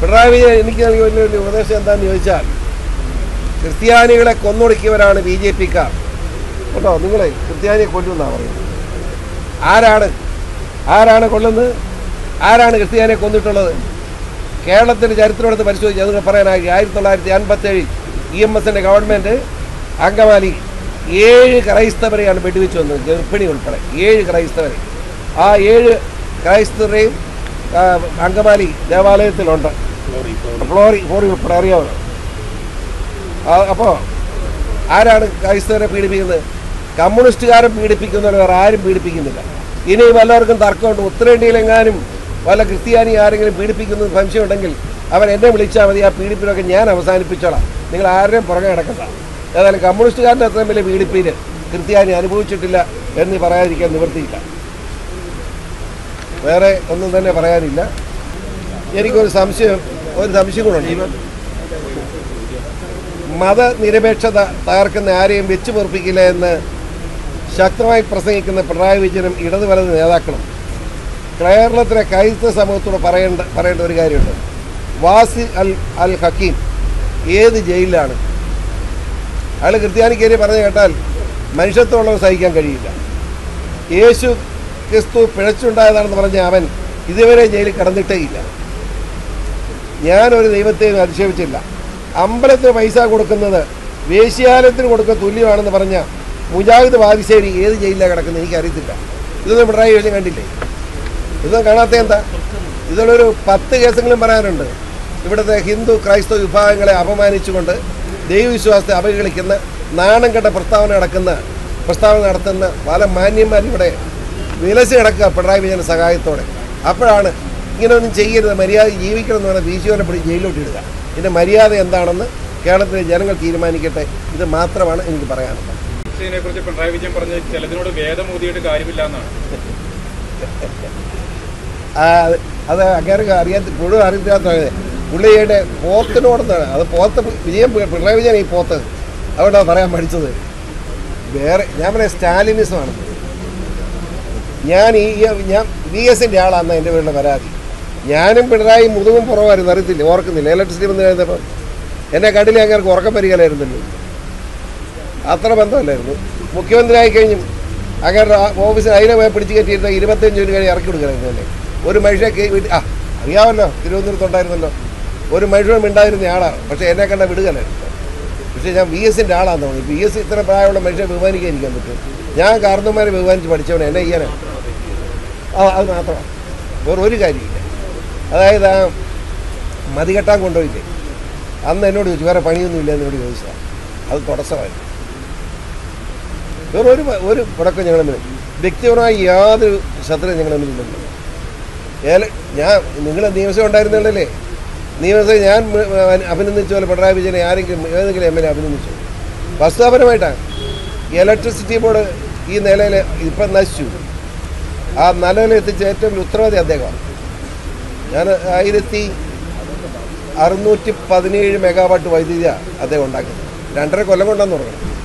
പിണറായി വിജയൻ എനിക്ക് നൽകിയ വലിയ വലിയ ഉപദേശം എന്താണെന്ന് ചോദിച്ചാൽ ക്രിസ്ത്യാനികളെ കൊന്നൊടുക്കിയവരാണ് ബി ജെ പിക്കാർ കേട്ടോ നിങ്ങളെ ക്രിസ്ത്യാനിയെ കൊല്ലുമെന്നാണ് പറയുന്നത് ആരാണ് ആരാണ് കൊല്ലുന്നത് ആരാണ് ക്രിസ്ത്യാനിയെ കൊന്നിട്ടുള്ളത് കേരളത്തിൻ്റെ ചരിത്രമെടുത്ത് പരിശോധിച്ച് അതുകൊണ്ട് പറയാനായി ആയിരത്തി തൊള്ളായിരത്തി അൻപത്തേഴിൽ ഇ എം എസിൻ്റെ ഗവൺമെൻറ് അങ്കമാലി ഏഴ് ക്രൈസ്തവരെയാണ് വെടിവെച്ച് വന്നത് ഗർഭിണി ഉൾപ്പെടെ ഏഴ് ക്രൈസ്തവരെ ആ ഏഴ് ക്രൈസ്തവരെയും ആ, അങ്കമാലി ദേവാലയത്തിലുണ്ട് ഫ്ലോറി ഫ്ലോറി ഉൾപ്പെടെ അറിയാമല്ലോ അപ്പോൾ ആരാണ് ക്രൈസ്തവരെ പീഡിപ്പിക്കുന്നത് കമ്മ്യൂണിസ്റ്റുകാരെ പീഡിപ്പിക്കുന്നവരെ വേറെ ആരും പീഡിപ്പിക്കുന്നില്ല ഇനി വല്ലവർക്കും തർക്കമുണ്ട് ഉത്തരേന്ത്യയിലെങ്ങാനും വല്ല ക്രിസ്ത്യാനി ആരെങ്കിലും പീഡിപ്പിക്കുന്നത് സംശയമുണ്ടെങ്കിൽ അവൻ എന്നെ വിളിച്ചാൽ മതി ആ പീഡിപ്പിനൊക്കെ ഞാൻ അവസാനിപ്പിച്ചോളാം നിങ്ങൾ ആരുടെയും പുറകെ കിടക്കണ്ട ഏതായാലും കമ്മ്യൂണിസ്റ്റുകാരുടെ അത്രയും വലിയ പീഡിപ്പിന് ക്രിസ്ത്യാനി അനുഭവിച്ചിട്ടില്ല എന്ന് പറയാതിരിക്കാൻ നിവൃത്തിയില്ല വേറെ ഒന്നും തന്നെ പറയാനില്ല എനിക്കൊരു സംശയം ഒരു സംശയം കൂടെ ഉണ്ട് മതനിരപേക്ഷത തകർക്കുന്ന ആരെയും വെച്ചു പൊറപ്പിക്കില്ല എന്ന് ശക്തമായി പ്രസംഗിക്കുന്ന പിണറായി വിജയനും ഇടതു വലത് നേതാക്കളും കേരളത്തിലെ ക്രൈസ്തവ സമൂഹത്തോട് പറയേണ്ട പറയേണ്ട ഒരു കാര്യമുണ്ട് വാസി അൽ അൽ ഹക്കീം ഏത് ജയിലിലാണ് അയാൾ ക്രിസ്ത്യാനിക്കേരി പറഞ്ഞു കേട്ടാൽ മനുഷ്യത്വമുള്ളവർ സഹിക്കാൻ കഴിയില്ല യേശു ക്രിസ്തു പിഴച്ചുണ്ടായതാണെന്ന് പറഞ്ഞ അവൻ ഇതുവരെ ജയിലിൽ കടന്നിട്ടേ ഇല്ല ഞാനൊരു ദൈവത്തെയും അധിക്ഷേപിച്ചില്ല അമ്പലത്തിന് പൈസ കൊടുക്കുന്നത് വേശ്യാലയത്തിന് കൊടുക്കുന്ന തുല്യമാണെന്ന് പറഞ്ഞ മുജാഹിദ് ബാദിശ്ശേരി ഏത് ജയിലിലാണ് കിടക്കുന്നത് എനിക്കറിയത്തില്ല ഇതൊന്നും പിണറായി വിജയൻ കണ്ടില്ലേ ഇതൊന്നും കാണാത്ത എന്താ ഇതിലൊരു പത്ത് കേസെങ്കിലും പറയാനുണ്ട് ഇവിടുത്തെ ഹിന്ദു ക്രൈസ്തവ വിഭാഗങ്ങളെ അപമാനിച്ചുകൊണ്ട് ദൈവവിശ്വാസത്തെ അവഹേളിക്കുന്ന നാണം കെട്ട പ്രസ്താവന നടക്കുന്ന പ്രസ്താവന നടത്തുന്ന പല മാന്യന്മാരും ഇവിടെ വിലസി കിടക്കുക പിണറായി വിജയൻ്റെ സഹായത്തോടെ അപ്പോഴാണ് ഇങ്ങനെയൊന്നും ചെയ്യരുത് മര്യാദ ജീവിക്കണം എന്ന് പറഞ്ഞാൽ വീശുവനെ പിടി ജയിലിലോട്ട് ഇടുക ഇതിൻ്റെ മര്യാദ എന്താണെന്ന് കേരളത്തിലെ ജനങ്ങൾ തീരുമാനിക്കട്ടെ ഇത് മാത്രമാണ് എനിക്ക് പറയാനുള്ളത് ഇതിനെ കുറിച്ച് പിണറായി വിജയൻ പറഞ്ഞ ചിലതിനോട് വേദം ഊതിയിട്ട് കാര്യമില്ല എന്നാണ് ആ, അത് അത് അങ്ങനെ അറിയാത്ത മുഴുവൻ അറിയാത്ത പുള്ളിയുടെ പോത്തിനോടെന്നാണ് അത് പോത്ത് വിജയം പിണറായി വിജയൻ ഈ പോത്ത് അതുകൊണ്ടാണ് പറയാൻ പഠിച്ചത് വേറെ ഞാൻ പറയാം സ്റ്റാലിനിസമാണ് ഞാൻ ഈ ഈ- ഞാൻ വി എസിൻ്റെ ആളാണ് എൻ്റെ വീട്ടിലെ പരാതി ഞാനും പിണറായി മുതുകും പുറമായിരുന്നു അറിയത്തില്ല ഓർക്കുന്നില്ല ഇലക്ട്രിസിറ്റി വന്ന് കഴിഞ്ഞപ്പോൾ എന്നെ കണ്ടില്ല അങ്ങനെ ഉറക്കം വരികയില്ലായിരുന്നല്ലോ അത്ര ബന്ധമല്ലായിരുന്നു മുഖ്യമന്ത്രി ആയി കഴിഞ്ഞും അങ്ങനെ ഓഫീസിൽ അതിനെ പോയി പിടിച്ച് കയറ്റിയിരുന്ന ഇരുപത്തഞ്ച് മിനിറ്റ് കഴിഞ്ഞ് ഇറക്കി കൊടുക്കലായിരുന്നു അല്ലേ ഒരു മനുഷ്യ വീട്ടിൽ ആ അറിയാമല്ലോ തിരുവനന്തപുരത്തുണ്ടായിരുന്നല്ലോ ഒരു മനുഷ്യൻ മിണ്ടായിരുന്ന ആളാണ് പക്ഷേ എന്നെ കണ്ട വിടുകയല്ലായിരുന്നു പക്ഷേ ഞാൻ വി എസിൻ്റെ ആളാന്ന് തോന്നി വി എസ് ഇത്ര പ്രായമുള്ള മനുഷ്യനെ ബഹുമാനിക്കാതിരിക്കാൻ പറ്റും ഞാൻ കാരണന്മാരെ ബഹുമാനിച്ച് പഠിച്ചവനെ എന്നെ ചെയ്യാനാണ് ആ അത് മാത്രമാണ് വേറെ ഒരു കാര്യമില്ല അതായത് ആ മതികെട്ടാൻ കൊണ്ടുപോയില്ലേ അന്ന് എന്നോട് ചോദിച്ചു വേറെ പണിയൊന്നുമില്ല എന്നോട് ചോദിച്ചതാണ് അത് തടസ്സമായിരുന്നു വേറെ ഒരു ഒരു മുടക്കം ഞങ്ങൾ തമ്മിൽ വ്യക്തിപരമായി യാതൊരു ശത്രുവും ഞങ്ങൾ തമ്മിലില്ലല്ലോ ഏല ഞാൻ നിങ്ങൾ നിയമസഭ ഉണ്ടായിരുന്നല്ലേ നിയമസഭ ഞാൻ മ- മ- അഭിനന്ദിച്ച പോലെ പിണറായി വിജയനെ ആരെങ്കിലും ഏതെങ്കിലും എം എൽ എ അഭിനന്ദിച്ചു വസ്തുതാപരമായിട്ടാണ് ഇലക്ട്രിസിറ്റി ബോർഡ് ഈ നിലയിൽ ഇപ്പം നശിച്ചു ആ നിലയിൽ എത്തിച്ച ഏറ്റവും വലിയ ഉത്തരവാദി അദ്ദേഹമാണ് ഞാൻ ആയിരത്തി അറുന്നൂറ്റി പതിനേഴ് മെഗാവാട്ട് വൈദ്യുതിയാണ് അദ്ദേഹം ഉണ്ടാക്കിയത് രണ്ടര കൊല്ലം കൊണ്ടെന്ന് തുടങ്ങണം